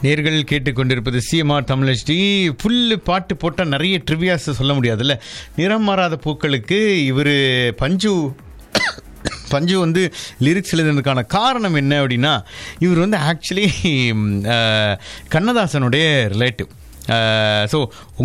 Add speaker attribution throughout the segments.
Speaker 1: நேர்கள் கேட்டுக்கொண்டிருப்பது CMR தமிழ்ச்சி full பாட்டு போட்டால் நிறைய ட்ரிவியாஸ் சொல்ல முடியாதுல்ல நிறம் மாறாத பூக்களுக்கு இவர் பஞ்சு பஞ்சு வந்து லிரிக்ஸ் எழுதுனதுக்கான காரணம் என்ன அப்படின்னா இவர் வந்து ஆக்சுவலி கண்ணதாசனுடைய ரிலேட்டிவ் ஸோ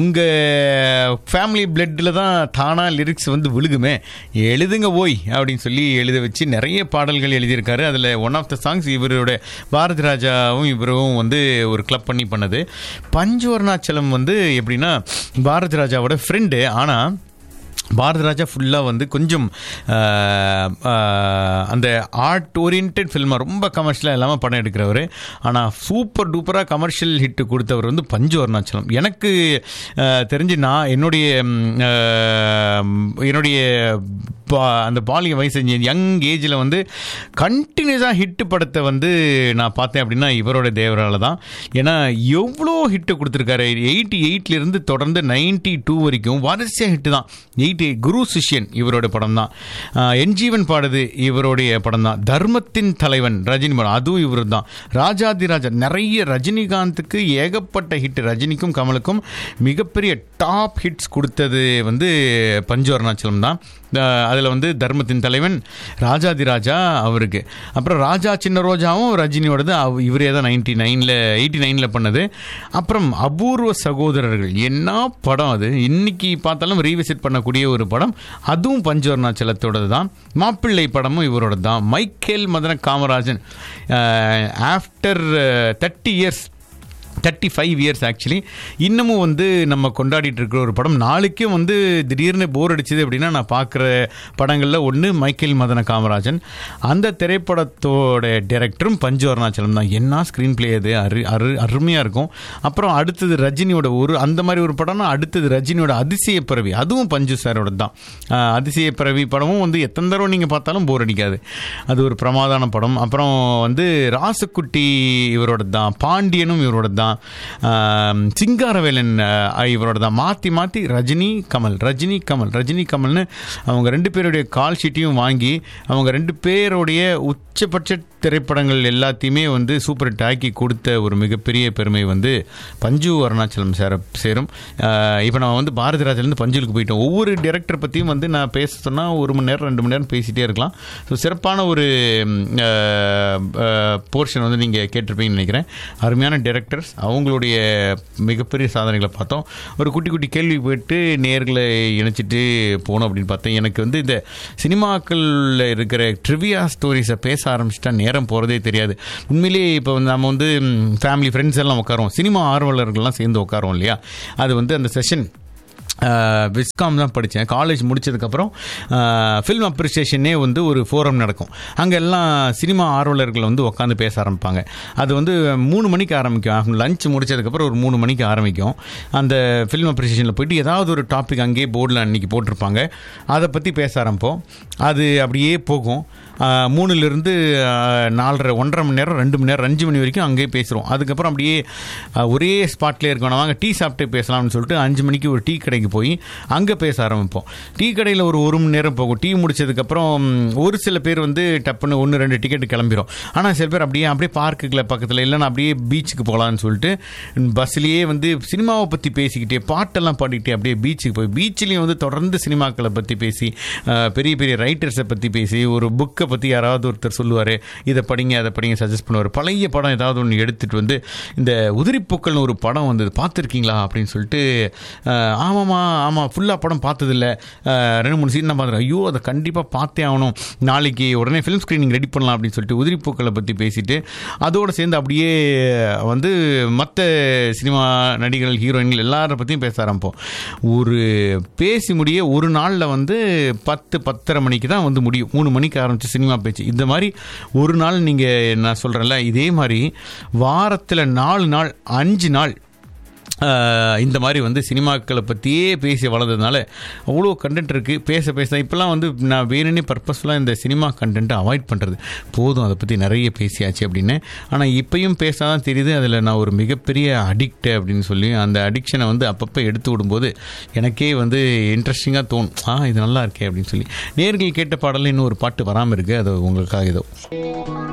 Speaker 1: உங்கள் ஃபேமிலி பிளட்டில் தான் தானாக லிரிக்ஸ் வந்து விழுகுமே எழுதுங்க போய் அப்படின்னு சொல்லி எழுத வச்சு நிறைய பாடல்கள் எழுதியிருக்காரு அதில் ஒன் ஆஃப் த சாங்ஸ் இவரோட பாரதி ராஜாவும் இவரும் வந்து ஒரு கிளப் பண்ணி பண்ணது பஞ்சு அருணாச்சலம் வந்து எப்படின்னா பாரதி ராஜாவோட ஃப்ரெண்டு ஆனால் பாரத ராஜா ஃபுல்லாக வந்து கொஞ்சம் ஆஹ், ஆஹ், அந்த ஆர்ட் ஓரியன்ட் ஃபில்மாக ரொம்ப கமர்ஷியலாக இல்லாமல் படம் எடுக்கிறவர் ஆனால் சூப்பர் டூப்பராக கமர்ஷியல் ஹிட் கொடுத்தவர் வந்து பஞ்சு அருணாச்சலம் எனக்கு ஆஹ், தெரிஞ்சு நான் என்னுடைய ம், ஆஹ், என்னுடைய பா- அந்த பாலிய வயசு யங் ஏஜில் வந்து கண்டினியூஸாக ஹிட் படத்தை வந்து நான் பார்த்தேன் அப்படின்னா இவரோட தேவரால தான் ஏன்னா எவ்வளோ ஹிட்டு கொடுத்துருக்காரு எயிட்டி எயிட்லேருந்து தொடர்ந்து நைன்டி டூ வரைக்கும் வரிசையாக ஹிட்டு தான் எயிட்டி குரு சிஷ்யன் இவரோட படம் தான் என் ஜீவன் பாடுது இவருடைய படம் தான் தர்மத்தின் தலைவன் ரஜினி படம் அதுவும் இவர் தான் ராஜாதிராஜா நிறைய ரஜினிகாந்துக்கு ஏகப்பட்ட ஹிட் ரஜினிக்கும் கமலுக்கும் மிகப்பெரிய டாப் ஹிட்ஸ் கொடுத்தது வந்து பஞ்சு அருணாச்சலம் தான் அதில் வந்து தர்மத்தின் தலைவன் ராஜாதிராஜா அவருக்கு அப்புறம் ராஜா சின்ன ரோஜாவும் ரஜினியோடது அவ- இவரே தான் நைன்டி நைனில் எயிட்டி நைனில் பண்ணது அப்புறம் அபூர்வ சகோதரர்கள் என்ன படம் அது இன்னைக்கு பார்த்தாலும் ரீவிசிட் பண்ணக்கூடிய ஒரு படம் அதுவும் பஞ்சு அருணாச்சலத்தோடது தான் மாப்பிள்ளை படமும் இவரோட தான் Michael Madana Kamarajan after thirty years thirty five years actually இன்னமும் வந்து நம்ம கொண்டாடிட்டு இருக்கிற ஒரு படம் நாளைக்கும் வந்து திடீர்னு போர் அடிச்சது அப்படின்னா நான் பார்க்குற படங்களில் ஒன்று மைக்கேல் மதன காமராஜன் அந்த திரைப்படத்தோட டைரக்டரும் பஞ்சு அருணாச்சலம் தான் என்ன ஸ்க்ரீன் பிளே அது அரு அரு அருமையாக இருக்கும் அப்புறம் அடுத்தது ரஜினியோட ஒரு அந்த மாதிரி ஒரு படம்னா அடுத்தது ரஜினியோட அதிசய பிறவி அதுவும் பஞ்சு சாரோட தான் ஆஹ் அதிசய பிறவி படமும் வந்து எத்தனை தடவை நீங்கள் பார்த்தாலும் போர் அடிக்காது அது ஒரு பிரமாதான படம் அப்புறம் வந்து ராசுக்குட்டி இவரோட தான் பாண்டியனும் இவரோட தான் ஆம், சிங்காரவேலன் ஆஹ், இவரோட தான் மாற்றி மாற்றி ரஜினி கமல் ரஜினி கமல் ரஜினி கமல்னு அவங்க ரெண்டு பேருடைய கால் ஷீட்டையும் வாங்கி அவங்க ரெண்டு பேருடைய உச்சபட்ச திரைப்படங்கள் எல்லாத்தையுமே வந்து சூப்பர் ஹிட் ஆக்கி கொடுத்த ஒரு மிகப்பெரிய பெருமை வந்து பஞ்சு அருணாச்சலம் சேர சேரும் இப்போ நம்ம வந்து பாரதி ராஜாலேருந்து பஞ்சுலுக்கு போயிட்டோம் ஒவ்வொரு டைரக்டர் பற்றியும் வந்து நான் பேச சொன்னால் ஒரு மணி நேரம் ரெண்டு மணி நேரம் பேசிகிட்டே இருக்கலாம் ஸோ சிறப்பான ஒரு போர்ஷன் வந்து நீங்கள் கேட்டிருப்பீங்கன்னு நினைக்கிறேன் அருமையான டைரக்டர்ஸ் அவங்களுடைய மிகப்பெரிய சாதனைகளை பார்த்தோம் ஒரு குட்டி குட்டி கேள்வி போயிட்டு நேர்களை இணைச்சிட்டு போனோம் அப்படின்னு பார்த்தேன் எனக்கு வந்து இந்த சினிமாக்களில் இருக்கிற ட்ரிவியா ஸ்டோரிஸை பேச ஆரம்பிச்சிட்டா நேரம் போகிறதே தெரியாது உண்மையிலேயே இப்போ வந்து நம்ம வந்து ஃபேமிலி ஃப்ரெண்ட்ஸ் எல்லாம் உட்காரோம் சினிமா ஆர்வலர்கள்லாம் சேர்ந்து உட்காரோம் இல்லையா அது வந்து அந்த செஷன் விஸ்காம் தான் படித்தேன் காலேஜ் முடிச்சதுக்கப்புறம் ஃபில்ம் அப்ரிசியேஷனே வந்து ஒரு ஃபோரம் நடக்கும் அங்கே எல்லாம் சினிமா ஆர்வலர்கள் வந்து உட்காந்து பேச ஆரம்பிப்பாங்க அது வந்து மூணு மணிக்கு ஆரம்பிக்கும் லஞ்ச் முடிச்சதுக்கப்புறம் ஒரு மூணு மணிக்கு ஆரம்பிக்கும் அந்த ஃபில்ம் அப்ரிசியேஷனில் போயிட்டு ஏதாவது ஒரு டாபிக் அங்கேயே போர்டில் அன்றைக்கி போட்டிருப்பாங்க அதை பற்றி பேச ஆரம்பிப்போம் அது அப்படியே போகும் ஆஹ், மூணுலேருந்து ஆஹ், நாலரை ஒன்றரை மணி நேரம் ரெண்டு மணி நேரம் அஞ்சு மணி வரைக்கும் அங்கேயே பேசுகிறோம் அதுக்கப்புறம் அப்படியே ஆஹ், ஒரே ஸ்பாட்லேயே இருக்கணும் வாங்க டீ சாப்பிட்டு பேசலாம்னு சொல்லிட்டு அஞ்சு மணிக்கு ஒரு டீ கடைக்கு போய் அங்கே பேச ஆரம்பிப்போம் டீ கடையில் ஒரு ஒரு மணி நேரம் போகும் டீ முடிச்சதுக்கப்புறம் ஒரு சில பேர் வந்து டப்புன்னு ஒன்று ரெண்டு டிக்கெட் கிளம்பிடும் ஆனால் சில பேர் அப்படியே அப்படியே பார்க்குக்குள்ள பக்கத்தில் இல்லைன்னா அப்படியே பீச்சுக்கு போகலான்னு சொல்லிட்டு பஸ்லேயே வந்து சினிமாவை பற்றி பேசிக்கிட்டே பாட்டெல்லாம் பாடிக்கிட்டே அப்படியே பீச்சுக்கு போய் பீச்லேயும் வந்து தொடர்ந்து சினிமாக்களை பற்றி பேசி ஆஹ், பெரிய பெரிய ரைட்டர்ஸை பற்றி பேசி ஒரு புக்கை பற்றி யாராவது ஒருத்தர் சொல்லுவார் இதை படிங்க அதை படிங்க சஜஸ்ட் பண்ணுவார் பழைய படம் ஏதாவது ஒன்று எடுத்துகிட்டு வந்து இந்த உதிரிப்பூக்கள்னு ஒரு படம் வந்தது பார்த்துருக்கீங்களா அப்படின்னு சொல்லிட்டு ஆஹ், ஆமாம்மா ஆமாம் ஃபுல்லாக படம் பார்த்ததில்ல ஆஹ், ரெண்டு மூணு சீன் தான் பார்த்துருக்கேன் ஐயோ அதை கண்டிப்பாக பார்த்தே ஆகணும் நாளைக்கு உடனே ஃபிலிம் ஸ்க்ரீனிங் ரெடி பண்ணலாம் அப்படின்னு சொல்லிட்டு உதிரிப்பூக்களை பற்றி பேசிட்டு அதோடு சேர்ந்து அப்படியே வந்து மற்ற சினிமா நடிகர்கள் ஹீரோயின்கள் எல்லாரை பற்றியும் பேச ஆரம்பிப்போம் ஒரு பேசி முடிய ஒரு நாளில் வந்து பத்து பத்தரை மணிக்கு தான் வந்து முடியும் மூணு மணிக்கு ஆரம்பிச்சு சினிமா பேச்சு இந்த மாதிரி ஒரு நாள் நீங்கள் நான் சொல்கிறேன்ல இதே மாதிரி வாரத்தில் நாலு நாள் அஞ்சு நாள் ஆஹ், இந்த மாதிரி வந்து சினிமாக்களை பற்றியே பேசி வளர்ந்ததுனால அவ்வளோ கண்டென்ட் இருக்குது பேச பேச இப்போலாம் வந்து நான் வேணும்னே பர்பஸ்ஃபுல்லாக இந்த சினிமா கண்டென்ட்டை அவாய்ட் பண்ணுறது போதும் அதை பற்றி நிறைய பேசியாச்சு அப்படின்னு ஆனால் இப்பயும் பேசாதான் தெரியுது அதில் நான் ஒரு மிகப்பெரிய அடிக்ட் அப்படின்னு சொல்லி அந்த அடிக்ஷனை வந்து அப்பப்போ எடுத்து விடும்போது எனக்கே வந்து இன்ட்ரெஸ்டிங்காக தோணும் ஆ இது நல்லா இருக்கே அப்படின்னு சொல்லி நேர்கள் கேட்ட பாடலில் இன்னும் ஒரு பாட்டு வராமல் இருக்குது அது உங்களுக்காக ஏதோ